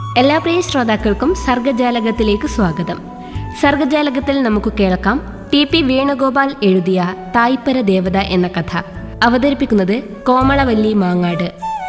എല്ലാ പ്രിയ ശ്രോതാക്കൾക്കും സർഗജാലകത്തിലേക്ക് സ്വാഗതം സർഗജാലകത്തിൽ നമുക്ക് കേൾക്കാം ടി പി വേണുഗോപാൽ എഴുതിയ തായ്പര ദേവത എന്ന കഥ അവതരിപ്പിക്കുന്നത് കോമളവല്ലി മാങ്ങാട്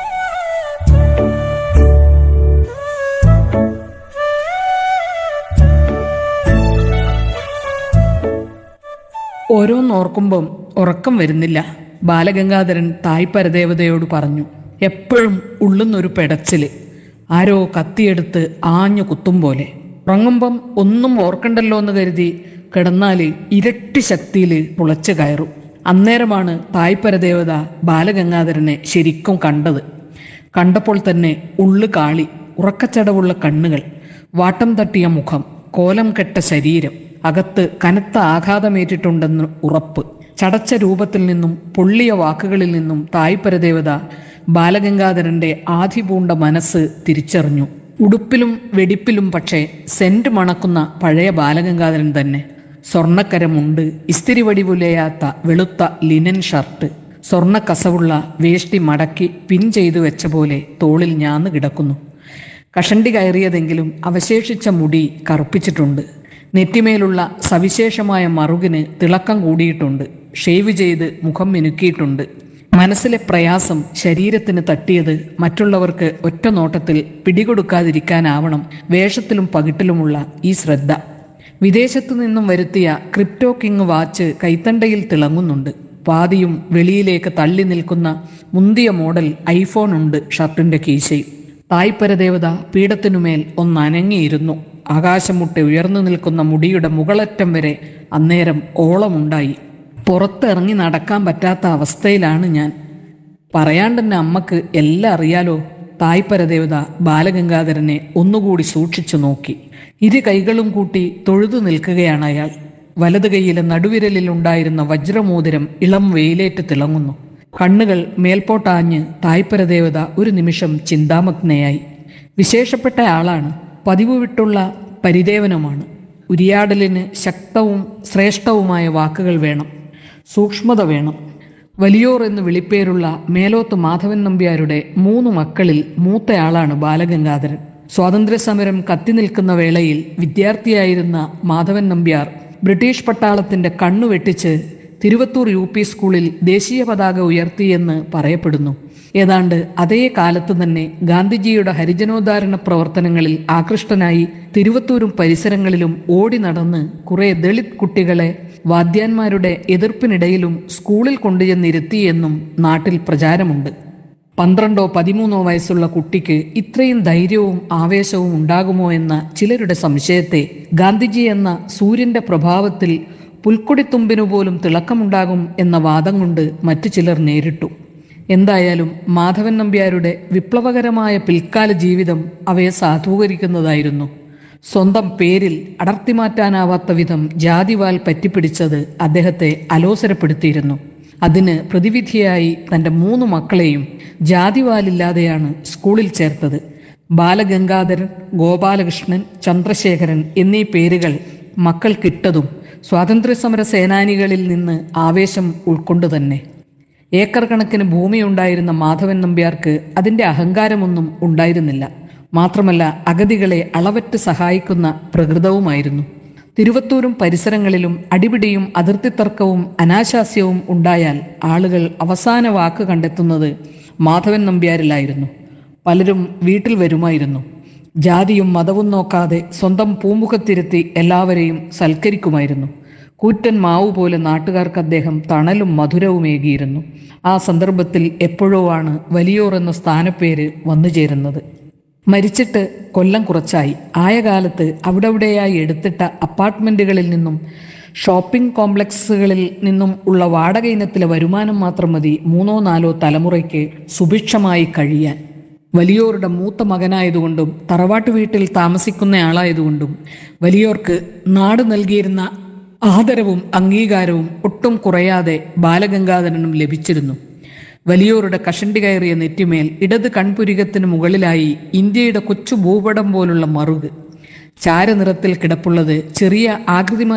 ഓരോന്നോർക്കുമ്പം ഉറക്കം വരുന്നില്ല ബാലഗംഗാധരൻ തായ് പരദേവതയോട് പറഞ്ഞു എപ്പോഴും ഉള്ളുന്നൊരു പെടച്ചില് ആരോ കത്തിയെടുത്ത് ആഞ്ഞു കുത്തും പോലെ ഉറങ്ങുമ്പം ഒന്നും ഓർക്കണ്ടല്ലോ എന്ന് കരുതി കിടന്നാല് ഇരട്ടി ശക്തിയിൽ പുളച്ചു കയറും അന്നേരമാണ് തായ് പരദേവത ബാലഗംഗാധരനെ ശരിക്കും കണ്ടത് കണ്ടപ്പോൾ തന്നെ ഉള്ളു കാളി ഉറക്കച്ചടവുള്ള കണ്ണുകൾ വാട്ടം തട്ടിയ മുഖം കോലം കെട്ട ശരീരം അകത്ത് കനത്ത ആഘാതമേറ്റിട്ടുണ്ടെന്ന് ഉറപ്പ് ചടച്ച രൂപത്തിൽ നിന്നും പൊള്ളിയ വാക്കുകളിൽ നിന്നും തായ്പരദേവത ബാലഗംഗാധരന്റെ ആധിപൂണ്ട മനസ്സ് തിരിച്ചറിഞ്ഞു ഉടുപ്പിലും വെടിപ്പിലും പക്ഷേ സെന്റ് മണക്കുന്ന പഴയ ബാലഗംഗാധരൻ തന്നെ സ്വർണ്ണക്കരമുണ്ട് ഇസ്തിരി വടിവുലയാത്ത വെളുത്ത ലിനൻ ഷർട്ട് സ്വർണ്ണ കസവുള്ള വേഷ്ടി മടക്കി പിൻ ചെയ്തു വെച്ച പോലെ തോളിൽ ഞാന്ന് കിടക്കുന്നു കഷണ്ടി കയറിയതെങ്കിലും അവശേഷിച്ച മുടി കറുപ്പിച്ചിട്ടുണ്ട് നെറ്റിമേലുള്ള സവിശേഷമായ മറുകിന് തിളക്കം കൂടിയിട്ടുണ്ട് ഷേവ് ചെയ്ത് മുഖം മിനുക്കിയിട്ടുണ്ട് മനസ്സിലെ പ്രയാസം ശരീരത്തിന് തട്ടിയത് മറ്റുള്ളവർക്ക് ഒറ്റ നോട്ടത്തിൽ പിടികൊടുക്കാതിരിക്കാനാവണം വേഷത്തിലും പകിട്ടിലുമുള്ള ഈ ശ്രദ്ധ വിദേശത്തു നിന്നും വരുത്തിയ ക്രിപ്റ്റോ കിങ് വാച്ച് കൈത്തണ്ടയിൽ തിളങ്ങുന്നുണ്ട് പാതിയും വെളിയിലേക്ക് തള്ളി നിൽക്കുന്ന മുന്തിയ മോഡൽ ഐഫോൺ ഉണ്ട് ഷർട്ടിന്റെ കീശയിൽ തായ്പരദേവത പീഠത്തിനുമേൽ ഒന്നനങ്ങിയിരുന്നു ആകാശമുട്ടെ ഉയർന്നു നിൽക്കുന്ന മുടിയുടെ മുകളറ്റം വരെ അന്നേരം ഓളമുണ്ടായി പുറത്തിറങ്ങി നടക്കാൻ പറ്റാത്ത അവസ്ഥയിലാണ് ഞാൻ പറയാണ്ടെന്നെ അമ്മക്ക് എല്ലാം അറിയാലോ തായ്പരദേവത ബാലഗംഗാധരനെ ഒന്നുകൂടി സൂക്ഷിച്ചു നോക്കി ഇരു കൈകളും കൂട്ടി തൊഴുതു നിൽക്കുകയാണ് അയാൾ വലത് കൈയിലെ നടുവിരലിൽ ഉണ്ടായിരുന്ന വജ്രമോതിരം ഇളം വെയിലേറ്റ് തിളങ്ങുന്നു കണ്ണുകൾ മേൽപോട്ടാഞ്ഞ് തായ്പരദേവത ഒരു നിമിഷം ചിന്താമഗ്നയായി വിശേഷപ്പെട്ട ആളാണ് പതിവ് വിട്ടുള്ള പരിദേവനമാണ് ഉരിയാടലിന് ശക്തവും ശ്രേഷ്ഠവുമായ വാക്കുകൾ വേണം സൂക്ഷ്മത വേണം വലിയോർ എന്ന് വിളിപ്പേരുള്ള മേലോത്ത് മാധവൻ നമ്പ്യാരുടെ മൂന്ന് മക്കളിൽ മൂത്തയാളാണ് ബാലഗംഗാധരൻ സ്വാതന്ത്ര്യസമരം കത്തി നിൽക്കുന്ന വേളയിൽ വിദ്യാർത്ഥിയായിരുന്ന മാധവൻ നമ്പ്യാർ ബ്രിട്ടീഷ് പട്ടാളത്തിന്റെ കണ്ണു വെട്ടിച്ച് തിരുവത്തൂർ യു പി സ്കൂളിൽ ദേശീയ പതാക ഉയർത്തിയെന്ന് പറയപ്പെടുന്നു ഏതാണ്ട് അതേ കാലത്ത് തന്നെ ഗാന്ധിജിയുടെ ഹരിജനോദ്ധാരണ പ്രവർത്തനങ്ങളിൽ ആകൃഷ്ടനായി തിരുവത്തൂരും പരിസരങ്ങളിലും ഓടി നടന്ന് കുറെ ദളിത് കുട്ടികളെ വാദ്യാന്മാരുടെ എതിർപ്പിനിടയിലും സ്കൂളിൽ കൊണ്ടുചെന്നിരുത്തിയെന്നും നാട്ടിൽ പ്രചാരമുണ്ട് പന്ത്രണ്ടോ പതിമൂന്നോ വയസ്സുള്ള കുട്ടിക്ക് ഇത്രയും ധൈര്യവും ആവേശവും ഉണ്ടാകുമോ എന്ന ചിലരുടെ സംശയത്തെ ഗാന്ധിജി എന്ന സൂര്യന്റെ പ്രഭാവത്തിൽ പുൽക്കൊടിത്തുമ്പിനു പോലും തിളക്കമുണ്ടാകും എന്ന വാദം കൊണ്ട് മറ്റു ചിലർ നേരിട്ടു എന്തായാലും മാധവൻ നമ്പ്യാരുടെ വിപ്ലവകരമായ പിൽക്കാല ജീവിതം അവയെ സാധൂകരിക്കുന്നതായിരുന്നു സ്വന്തം പേരിൽ അടർത്തിമാറ്റാനാവാത്ത വിധം ജാതിവാൽ പറ്റിപ്പിടിച്ചത് അദ്ദേഹത്തെ അലോസരപ്പെടുത്തിയിരുന്നു അതിന് പ്രതിവിധിയായി തൻ്റെ മൂന്ന് മക്കളെയും ജാതിവാലില്ലാതെയാണ് സ്കൂളിൽ ചേർത്തത് ബാലഗംഗാധരൻ ഗോപാലകൃഷ്ണൻ ചന്ദ്രശേഖരൻ എന്നീ പേരുകൾ മക്കൾക്കിട്ടതും സ്വാതന്ത്ര്യസമര സേനാനികളിൽ നിന്ന് ആവേശം ഉൾക്കൊണ്ടു തന്നെ ഏക്കർ കണക്കിന് ഭൂമിയുണ്ടായിരുന്ന മാധവൻ നമ്പ്യാർക്ക് അതിൻ്റെ അഹങ്കാരമൊന്നും ഉണ്ടായിരുന്നില്ല മാത്രമല്ല അഗതികളെ അളവറ്റ് സഹായിക്കുന്ന പ്രകൃതവുമായിരുന്നു തിരുവത്തൂരും പരിസരങ്ങളിലും അടിപിടിയും അതിർത്തിത്തർക്കവും അനാശാസ്യവും ഉണ്ടായാൽ ആളുകൾ അവസാന വാക്ക് കണ്ടെത്തുന്നത് മാധവൻ നമ്പ്യാരിലായിരുന്നു പലരും വീട്ടിൽ വരുമായിരുന്നു ജാതിയും മതവും നോക്കാതെ സ്വന്തം പൂമുഖത്തിരുത്തി എല്ലാവരെയും സൽക്കരിക്കുമായിരുന്നു കൂറ്റൻ മാവ് പോലെ നാട്ടുകാർക്ക് അദ്ദേഹം തണലും മധുരവുമേകിയിരുന്നു ആ സന്ദർഭത്തിൽ എപ്പോഴോ ആണ് വലിയോർ എന്ന സ്ഥാനപ്പേര് വന്നു ചേരുന്നത് മരിച്ചിട്ട് കൊല്ലം കുറച്ചായി ആയ കാലത്ത് അവിടെവിടെയായി എടുത്തിട്ട അപ്പാർട്ട്മെന്റുകളിൽ നിന്നും ഷോപ്പിംഗ് കോംപ്ലക്സുകളിൽ നിന്നും ഉള്ള വാടക ഇനത്തിലെ വരുമാനം മാത്രം മതി മൂന്നോ നാലോ തലമുറയ്ക്ക് സുഭിക്ഷമായി കഴിയാൻ വലിയോരുടെ മൂത്ത മകനായതുകൊണ്ടും തറവാട്ട് വീട്ടിൽ താമസിക്കുന്നയാളായതുകൊണ്ടും വലിയോർക്ക് നാട് നൽകിയിരുന്ന ആദരവും അംഗീകാരവും ഒട്ടും കുറയാതെ ബാലഗംഗാധരനും ലഭിച്ചിരുന്നു വലിയോരുടെ കഷണ്ടി കയറിയ നെറ്റിമേൽ ഇടത് കൺപുരികത്തിന് മുകളിലായി ഇന്ത്യയുടെ കൊച്ചു ഭൂപടം പോലുള്ള മറുക് ചാരനിറത്തിൽ കിടപ്പുള്ളത് ചെറിയ ആകൃതിമാ